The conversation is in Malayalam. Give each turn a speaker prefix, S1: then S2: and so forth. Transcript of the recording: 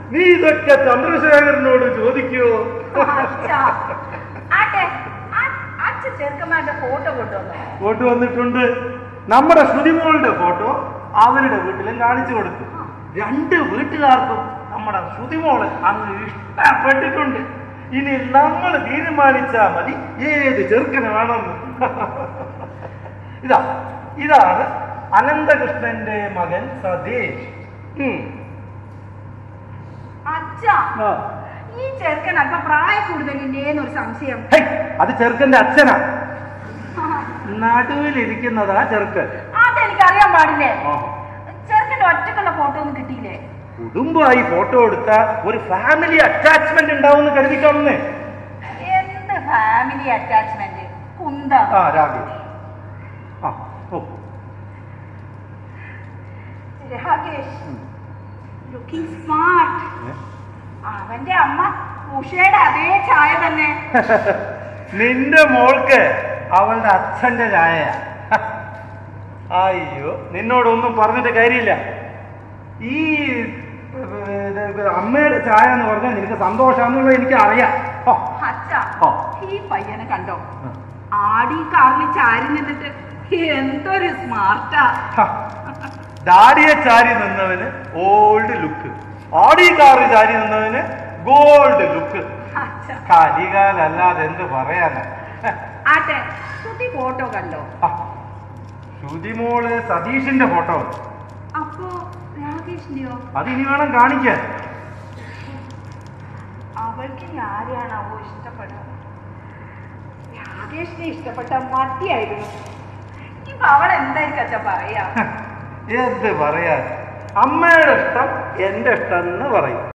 S1: നീ ഇതൊക്കെ ചന്ദ്രശേഖരനോട് ചോദിക്കുവോ
S2: അച്ഛാ. ആട്ടെ ആ- അച്ഛൻ ചെറുക്കന്മാരുടെ ഫോട്ടോ കൊണ്ടുവന്നു
S1: ഫോട്ടോ വന്നിട്ടുണ്ട് നമ്മുടെ ശ്രുതിമോളുടെ ഫോട്ടോ അവരുടെ വീട്ടിലും കാണിച്ചു കൊടുത്തു രണ്ട് വീട്ടുകാർക്കും നമ്മുടെ ശ്രുതിമോളെ അങ്ങ് ഇഷ്ടപ്പെട്ടിട്ടുണ്ട് ഇനി നമ്മൾ തീരുമാനിച്ചാ മതി ഏത് ചെറുക്കന് വേണമെന്ന് ഇതാ ഇതാണ് അനന്തകൃഷ്ണന്റെ മകൻ സതീഷ് ഉം.
S2: അച്ഛാ
S1: ആ.
S2: ഈ ചെറുക്കൻ അല്പം പ്രായം കൂടുതലില്ലേന്നൊരു സംശയം
S1: ഹൈ, അത് ചെറുക്കന്റെ അച്ഛനാ നടുവിലിരിക്കുന്നതാ ചെറുക്കൻ
S2: അതെനിക്ക് അറിയാൻ പാടില്ലേ
S1: ആ.
S2: ചെറുക്കന്റെ ഒറ്റക്കുള്ള ഫോട്ടോ ഒന്നും കിട്ടിയില്ലേ
S1: കുടുംബമായി ഫോട്ടോ എടുത്ത ഒരു ഫാമിലി അറ്റാച്ച്മെന്റ് ഉണ്ടാവും കരുതിക്കാവുന്നേ
S2: എന്ത് ഫാമിലി അറ്റാച്ച്മെന്റ് കുന്തം
S1: ആ രാകേഷ് ആ ഓ
S2: രാകേഷ് ലുക്കിംഗ് സ്മാർട്ട് അവന്റെ അമ്മ ഉഷയുടെ അതേ ചായ തന്നെ
S1: നിന്റെ മോൾക്ക് അവളുടെ അച്ഛന്റെ ചായ അയ്യോ നിന്നോടൊന്നും പറഞ്ഞിട്ട് കാര്യമില്ല ഈ ഇത് അമ്മയുടെ ചായ എന്ന് പറഞ്ഞാൽ നിനക്ക് സന്തോഷാന്നുള്ളത് എനിക്ക് അറിയാം ഓ,
S2: അച്ഛ
S1: ഓ.
S2: ഈ പയ്യനെ കണ്ടോ ആടി കാറിൽ ചാരി നിന്നിട്ട് എന്തൊരു സ്മാർട്ടാ
S1: ഹ. ദാടിയെ ചാരി നിന്നവന് ഓൾഡ് ലുക്ക് ഓടി കാറ് ചാരി നിന്നവന് ഗോൾഡ് ലുക്ക്
S2: അച്ഛ
S1: കലികാലല്ലാതെ എന്ത് പറയാനാ ഹ.
S2: ആട്ടെ ശ്രുതി ഫോട്ടോ കണ്ടോ
S1: ആ, ശ്രുതിമോള് സതീഷിന്റെ ഫോട്ടോ
S2: അപ്പോ രാകേഷിന്റെയോ
S1: അത് ഇനി വേണം കാണിക്കാൻ
S2: അവൾക്ക് ഇനി ആരെയാണാവോ ഇഷ്ടപ്പെടുക രാകേഷിനെ ഇഷ്ടപ്പെട്ട മതിയായിരുന്നു ഇപ്പൊ അവൾ എന്തായിരിക്കും അച്ഛ പറയാ
S1: എന്ത് പറയാൻ അമ്മയുടെ ഇഷ്ടം എന്റെ ഇഷ്ടം എന്ന് പറയും